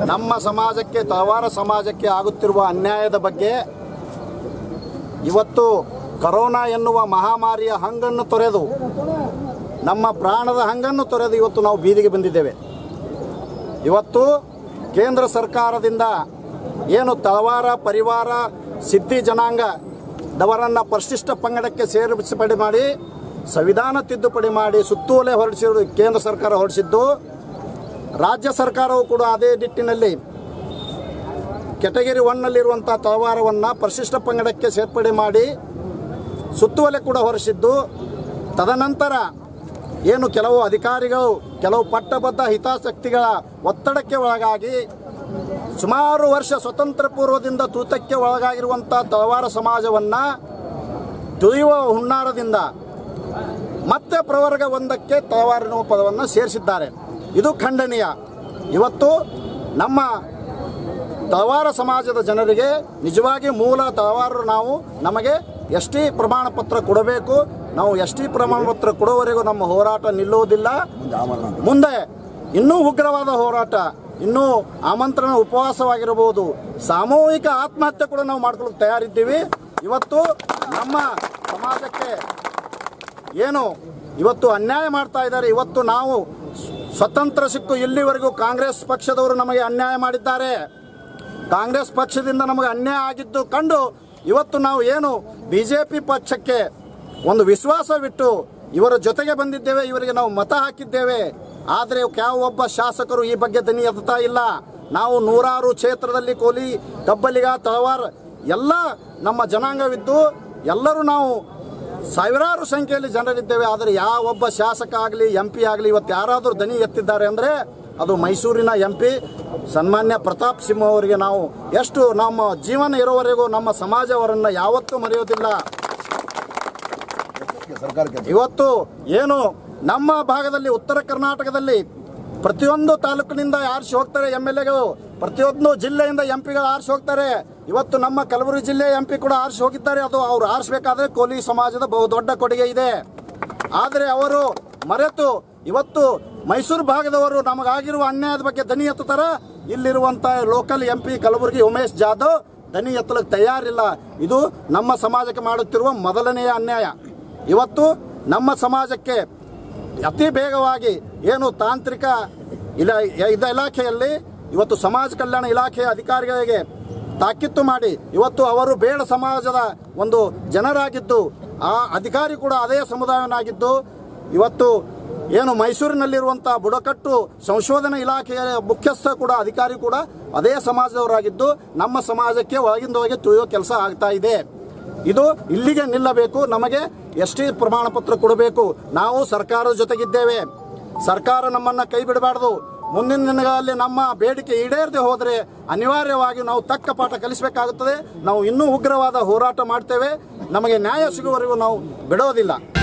ನಮ್ಮ ಸಮಾಜಕ್ಕೆ ತಳವಾರ ಸಮಾಜಕ್ಕೆ ಆಗುತ್ತಿರುವ ಅನ್ಯಾಯದ ಬಗ್ಗೆ ಇವತ್ತು ಕರೋನಾ ಎನ್ನುವ ಮಹಾಮಾರಿಯ ಹಂಗನ್ನು ತೊರೆದು ನಮ್ಮ ಪ್ರಾಣದ ಹಂಗನ್ನು ತೊರೆದು ಇವತ್ತು ನಾವು ಬೀದಿಗೆ ಬಂದಿದ್ದೇವೆ ಇವತ್ತು ಕೇಂದ್ರ ಸರ್ಕಾರದಿಂದ ಏನು ತಳವಾರ ಪರಿವಾರ ಸಿದ್ಧಿ ಜನಾಂಗದವರನ್ನು ಪರಿಶಿಷ್ಟ ಪಂಗಡಕ್ಕೆ ಸೇರ್ಪಡೆ ಮಾಡಿ ಸಂವಿಧಾನ ತಿದ್ದುಪಡಿ ಮಾಡಿ ಸುತ್ತೋಲೆ ಹೊರಡಿಸಿರುವುದು ಕೇಂದ್ರ ಸರ್ಕಾರ ಹೊರಡಿಸಿದ್ದು ರಾಜ್ಯ ಸರ್ಕಾರವು ಕೂಡ ಅದೇ ನಿಟ್ಟಿನಲ್ಲಿ ಕೆಟಗರಿ ಒನ್ನಲ್ಲಿರುವಂಥ ತಳವಾರವನ್ನು ಪರಿಶಿಷ್ಟ ಪಂಗಡಕ್ಕೆ ಸೇರ್ಪಡೆ ಮಾಡಿ ಸುತ್ತುವಲೆ ಕೂಡ ಹೊರಡಿಸಿದ್ದು ತದನಂತರ ಏನು ಕೆಲವು ಅಧಿಕಾರಿಗಳು ಕೆಲವು ಪಟ್ಟಬದ್ಧ ಹಿತಾಸಕ್ತಿಗಳ ಒತ್ತಡಕ್ಕೆ ಒಳಗಾಗಿ ಸುಮಾರು ವರ್ಷ ಸ್ವತಂತ್ರ ಪೂರ್ವದಿಂದ ತೂತಕ್ಕೆ ಒಳಗಾಗಿರುವಂಥ ತಳವಾರ ಸಮಾಜವನ್ನು ತುಳಿಯುವ ಹುನ್ನಾರದಿಂದ ಮತ್ತೆ ಪ್ರವರ್ಗ ಒಂದಕ್ಕೆ ತಳವಾರ ಎನ್ನುವ ಪದವನ್ನು ಸೇರಿಸಿದ್ದಾರೆ ಇದು ಖಂಡನೀಯ ಇವತ್ತು ನಮ್ಮ ತಳವಾರ ಸಮಾಜದ ಜನರಿಗೆ ನಿಜವಾಗಿ ಮೂಲ ತಳವಾರರು ನಾವು ನಮಗೆ ಎಸ್ ಟಿ ಪ್ರಮಾಣ ಪತ್ರ ಕೊಡಬೇಕು ನಾವು ಎಸ್ ಟಿ ಪ್ರಮಾಣ ಪತ್ರ ಕೊಡುವವರೆಗೂ ನಮ್ಮ ಹೋರಾಟ ನಿಲ್ಲುವುದಿಲ್ಲ ಮುಂದೆ ಇನ್ನೂ ಉಗ್ರವಾದ ಹೋರಾಟ ಇನ್ನೂ ಆಮಂತ್ರಣ ಉಪವಾಸವಾಗಿರಬಹುದು ಸಾಮೂಹಿಕ ಆತ್ಮಹತ್ಯೆ ಕೂಡ ನಾವು ಮಾಡ್ಕೊಳ್ಳೋಕೆ ತಯಾರಿದ್ದೀವಿ ಇವತ್ತು ನಮ್ಮ ಸಮಾಜಕ್ಕೆ ಏನು ಇವತ್ತು ಅನ್ಯಾಯ ಮಾಡ್ತಾ ಇದ್ದಾರೆ ಇವತ್ತು ನಾವು ಸ್ವತಂತ್ರ ಸಿಕ್ಕು ಇಲ್ಲಿವರೆಗೂ ಕಾಂಗ್ರೆಸ್ ಪಕ್ಷದವರು ನಮಗೆ ಅನ್ಯಾಯ ಮಾಡಿದ್ದಾರೆ ಕಾಂಗ್ರೆಸ್ ಪಕ್ಷದಿಂದ ನಮಗೆ ಅನ್ಯಾಯ ಆಗಿದ್ದು ಕಂಡು ಇವತ್ತು ನಾವು ಏನು ಬಿ ಜೆ ಪಿ ಪಕ್ಷಕ್ಕೆ ಒಂದು ವಿಶ್ವಾಸವಿಟ್ಟು ಇವರ ಜೊತೆಗೆ ಬಂದಿದ್ದೇವೆ ಇವರಿಗೆ ನಾವು ಮತ ಹಾಕಿದ್ದೇವೆ ಆದರೆ ಯಾವ ಒಬ್ಬ ಶಾಸಕರು ಈ ಬಗ್ಗೆ ದನಿ ಎತ್ತಾ ಇಲ್ಲ ನಾವು ನೂರಾರು ಕ್ಷೇತ್ರದಲ್ಲಿ ಕೋಲಿ ಕಬ್ಬಲಿಗ ತಳವಾರ್ ಎಲ್ಲ ನಮ್ಮ ಜನಾಂಗವಿದ್ದು ಎಲ್ಲರೂ ನಾವು ಸಾವಿರಾರು ಸಂಖ್ಯೆಯಲ್ಲಿ ಜನರಿದ್ದೇವೆ ಆದರೆ ಯಾವ ಒಬ್ಬ ಶಾಸಕ ಆಗಲಿ ಎಂ ಪಿ ಆಗಲಿ ಇವತ್ತು ಯಾರಾದರೂ ದನಿ ಎತ್ತಿದ್ದಾರೆ ಅಂದರೆ ಅದು ಮೈಸೂರಿನ ಎಂ ಪಿ ಸನ್ಮಾನ್ಯ ಪ್ರತಾಪ್ ಸಿಂಹ ಅವರಿಗೆ ನಾವು ಎಷ್ಟು ನಮ್ಮ ಜೀವನ ಇರೋವರೆಗೂ ನಮ್ಮ ಸಮಾಜವರನ್ನು ಯಾವತ್ತೂ ಮರೆಯೋದಿಲ್ಲ ಸರ್ಕಾರಕ್ಕೆ ಇವತ್ತು ಏನು ನಮ್ಮ ಭಾಗದಲ್ಲಿ ಉತ್ತರ ಕರ್ನಾಟಕದಲ್ಲಿ ಪ್ರತಿಯೊಂದು ತಾಲೂಕಿನಿಂದ ಆರಿಸಿ ಹೋಗ್ತಾರೆ ಎಮ್ ಎಲ್ ಎಗಳು ಪ್ರತಿಯೊಂದು ಜಿಲ್ಲೆಯಿಂದ ಎಂ ಪಿಗಳು ಆರಿಸಿ ಹೋಗ್ತಾರೆ ಇವತ್ತು ನಮ್ಮ ಕಲಬುರಗಿ ಜಿಲ್ಲೆ ಎಂ ಪಿ ಕೂಡ ಆರಿಸಿ ಹೋಗಿದ್ದಾರೆ ಅದು ಅವ್ರು ಆರಿಸಬೇಕಾದ್ರೆ ಕೋಲಿ ಸಮಾಜದ ಬಹುದೊಡ್ಡ ಕೊಡುಗೆ ಇದೆ ಆದರೆ ಅವರು ಮರೆತು ಇವತ್ತು ಮೈಸೂರು ಭಾಗದವರು ನಮಗಾಗಿರುವ ಅನ್ಯಾಯದ ಬಗ್ಗೆ ದನಿ ಎತ್ತುತ್ತಾರ ಇಲ್ಲಿರುವಂತ local M P Kalaburagi Umesh Jadhav ದನಿ ಎತ್ತಲಿಕ್ಕೆ ತಯಾರಿಲ್ಲ ಇದು ನಮ್ಮ ಸಮಾಜಕ್ಕೆ ಮಾಡುತ್ತಿರುವ ಮೊದಲನೆಯ ಅನ್ಯಾಯ ಇವತ್ತು ನಮ್ಮ ಸಮಾಜಕ್ಕೆ ಅತಿ ಬೇಗವಾಗಿ ಏನು ತಾಂತ್ರಿಕ ಇಲ ಇದ ಇಲಾಖೆಯಲ್ಲಿ ಇವತ್ತು ಸಮಾಜ ಕಲ್ಯಾಣ ಇಲಾಖೆಯ ಅಧಿಕಾರಿಗಳಿಗೆ ತಾಕೀತು ಮಾಡಿ ಇವತ್ತು ಅವರು ಬೇಡ ಸಮಾಜದ ಒಂದು ಜನರಾಗಿದ್ದು ಆ ಅಧಿಕಾರಿ ಕೂಡ ಅದೇ ಸಮುದಾಯನಾಗಿದ್ದು ಇವತ್ತು ಏನು ಮೈಸೂರಿನಲ್ಲಿರುವಂತಹ ಬುಡಕಟ್ಟು ಸಂಶೋಧನಾ ಇಲಾಖೆಯ ಮುಖ್ಯಸ್ಥ ಕೂಡ ಅಧಿಕಾರಿ ಕೂಡ ಅದೇ ಸಮಾಜದವರಾಗಿದ್ದು ನಮ್ಮ ಸಮಾಜಕ್ಕೆ ಒಳಗಿಂದ ಒಳಗೆ ತುಳಿಯೋ ಕೆಲಸ ಆಗ್ತಾ ಇದೆ ಇದು ಇಲ್ಲಿಗೆ ನಿಲ್ಲಬೇಕು ನಮಗೆ ಎಸ್ ಟಿ ಪ್ರಮಾಣ ಪತ್ರ ಕೊಡಬೇಕು ನಾವು ಸರ್ಕಾರದ ಜೊತೆಗಿದ್ದೇವೆ ಸರ್ಕಾರ ನಮ್ಮನ್ನ ಕೈ ಬಿಡಬಾರ್ದು ಮುಂದಿನ ದಿನಗಳಲ್ಲಿ ನಮ್ಮ ಬೇಡಿಕೆ ಈಡೇರದೆ ಹೋದರೆ ಅನಿವಾರ್ಯವಾಗಿ ನಾವು ತಕ್ಕ ಪಾಠ ಕಲಿಸಬೇಕಾಗುತ್ತದೆ ನಾವು ಇನ್ನೂ ಉಗ್ರವಾದ ಹೋರಾಟ ಮಾಡ್ತೇವೆ ನಮಗೆ ನ್ಯಾಯ ಸಿಗುವವರೆಗೂ ನಾವು ಬಿಡೋದಿಲ್ಲ